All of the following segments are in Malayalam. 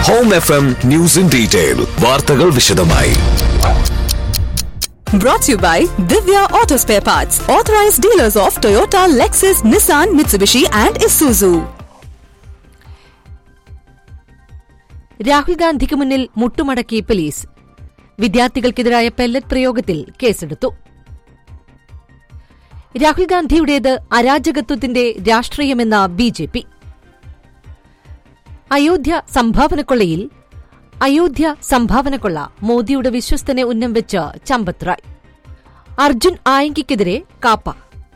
Home F M news in detail വാർത്തകൾ വിശദമായി Brought to you by Divya Auto Spare Parts, authorized dealers of Toyota, Lexus, Nissan, Mitsubishi, and Isuzu. Rahul ഗാന്ധിക്ക് മുന്നിൽ മുട്ടുമടക്കി പോലീസ് വിദ്യാർത്ഥികൾക്കെതിരായ പെല്ലറ്റ് പ്രയോഗത്തിൽ കേസെടുത്തു രാഹുൽ ഗാന്ധിയുടേത് അരാജകത്വത്തിന്റെ രാഷ്ട്രീയമെന്ന ബി ജെ പി അയോധ്യ സംഭാവനക്കൊള്ളയിൽ അയോധ്യ സംഭാവനക്കൊള്ള മോദിയുടെ വിശ്വസ്തനെ ഉന്നം വെച്ച് ചമ്പത് റായ് അർജുൻ ആയങ്കിക്കെതിരെ കാപ്പ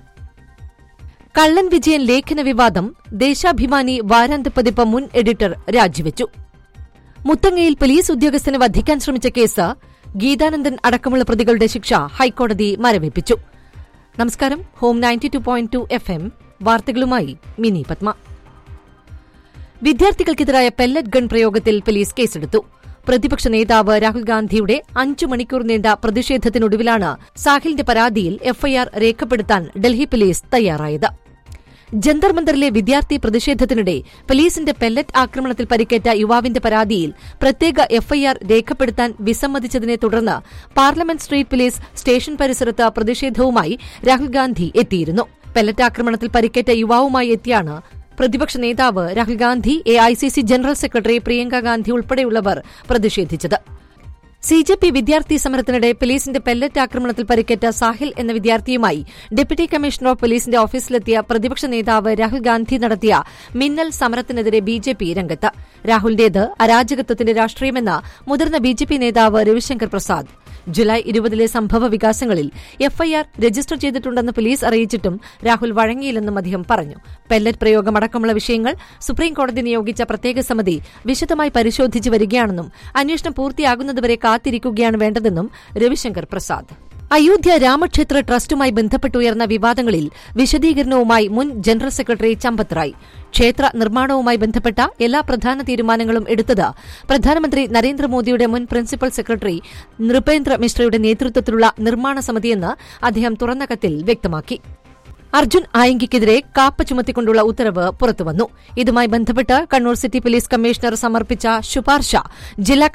കള്ളൻ വിജയൻ ലേഖന വിവാദം ദേശാഭിമാനി വാരാന്ത പതിപ്പ് മുൻ എഡിറ്റർ രാജിവെച്ചു മുത്തങ്ങയിൽ പോലീസ് ഉദ്യോഗസ്ഥനെ വധിക്കാൻ ശ്രമിച്ച കേസ് ഗീതാനന്ദൻ അടക്കമുള്ള പ്രതികളുടെ ശിക്ഷ ഹൈക്കോടതി മരവിപ്പിച്ചു നമസ്കാരം home ninety two point two F M വാർത്തകളുമായി മിനി പത്മ വിദ്യാർത്ഥികൾക്കെതിരായ പെല്ലറ്റ് ഗൺ പ്രയോഗത്തിൽ പോലീസ് കേസെടുത്തു പ്രതിപക്ഷ നേതാവ് രാഹുൽ ഗാന്ധിയുടെ അഞ്ചു മണിക്കൂർ നീണ്ട പ്രതിഷേധത്തിനൊടുവിലാണ് സാഹിലിന്റെ പരാതിയിൽ എഫ്ഐആർ രേഖപ്പെടുത്താൻ ഡൽഹി പോലീസ് തയ്യാറായത് ജന്തർ മന്ദറിലെ വിദ്യാർത്ഥി പ്രതിഷേധത്തിനിടെ പോലീസിന്റെ പെല്ലറ്റ് ആക്രമണത്തിൽ പരിക്കേറ്റ യുവാവിന്റെ പരാതിയിൽ പ്രത്യേക എഫ്ഐആർ രേഖപ്പെടുത്താൻ വിസമ്മതിച്ചതിനെ തുടർന്ന് പാർലമെന്റ് സ്ട്രീറ്റ് പോലീസ് സ്റ്റേഷൻ പരിസരത്ത് പ്രതിഷേധവുമായി രാഹുൽ ഗാന്ധി എത്തിയിരുന്നു പെല്ലറ്റ് ആക്രമണത്തിൽ പരിക്കേറ്റ യുവാവുമായി എത്തിയാണ് പ്രതിപക്ഷ നേതാവ് Rahul Gandhi A I C C general secretary Priyanka Gandhi ഉൾപ്പെടെയുള്ളവർ പ്രതിഷേധിച്ചത് സി ജെ പി വിദ്യാർത്ഥി സമരത്തിനിടെ പോലീസിന്റെ പെല്ലറ്റ് ആക്രമണത്തിൽ പരിക്കേറ്റ സാഹിൽ എന്ന വിദ്യാർത്ഥിയുമായി ഡെപ്യൂട്ടി കമ്മീഷണർ ഓഫ് പോലീസിന്റെ ഓഫീസിലെത്തിയ പ്രതിപക്ഷ നേതാവ് രാഹുൽ ഗാന്ധി നടത്തിയ മിന്നൽ സമരത്തിനെതിരെ ബി ജെ പി രംഗത്ത് രാഹുലിന്റേത് അരാജകത്വത്തിന്റെ രാഷ്ട്രീയമെന്ന മുതിർന്ന ബി ജെ പി നേതാവ് രവിശങ്കർ പ്രസാദ് ജൂലൈ ഇരുപതിലെ സംഭവ വികാസങ്ങളിൽ എഫ്ഐആർ രജിസ്റ്റർ ചെയ്തിട്ടുണ്ടെന്ന് പോലീസ് അറിയിച്ചിട്ടും രാഹുൽ വഴങ്ങിയില്ലെന്നും അദ്ദേഹം പറഞ്ഞു പെല്ലറ്റ് പ്രയോഗമടക്കമുള്ള വിഷയങ്ങൾ സുപ്രീംകോടതി നിയോഗിച്ച പ്രത്യേക സമിതി വിശദമായി പരിശോധിച്ചു വരികയാണെന്നും അന്വേഷണം പൂർത്തിയാകുന്നതുവരെ കാത്തിരിക്കുകയാണ് വേണ്ടതെന്നും രവിശങ്കർ പ്രസാദ് അയോധ്യ രാമക്ഷേത്ര ട്രസ്റ്റുമായി ബന്ധപ്പെട്ടുയർന്ന വിവാദങ്ങളിൽ വിശദീകരണവുമായി മുൻ ജനറൽ സെക്രട്ടറി ചമ്പത് റായ് ക്ഷേത്ര നിർമ്മാണവുമായി ബന്ധപ്പെട്ട എല്ലാ പ്രധാന തീരുമാനങ്ങളും എടുത്തത് പ്രധാനമന്ത്രി നരേന്ദ്രമോദിയുടെ മുൻ പ്രിൻസിപ്പൽ സെക്രട്ടറി നൃപേന്ദ്ര മിശ്രയുടെ നേതൃത്വത്തിലുള്ള നിർമ്മാണ സമിതിയെന്ന് അദ്ദേഹം തുറന്ന കത്തിൽ വ്യക്തമാക്കി അർജുൻ ആയങ്കിക്കെതിരെ കാപ്പ ചുമത്തിക്കൊണ്ടുള്ള ഉത്തരവ് പുറത്തുവന്നു ഇതുമായി ബന്ധപ്പെട്ട് കണ്ണൂർ സിറ്റി പോലീസ് കമ്മീഷണർ സമർപ്പിച്ച ശുപാർശ ജില്ലാ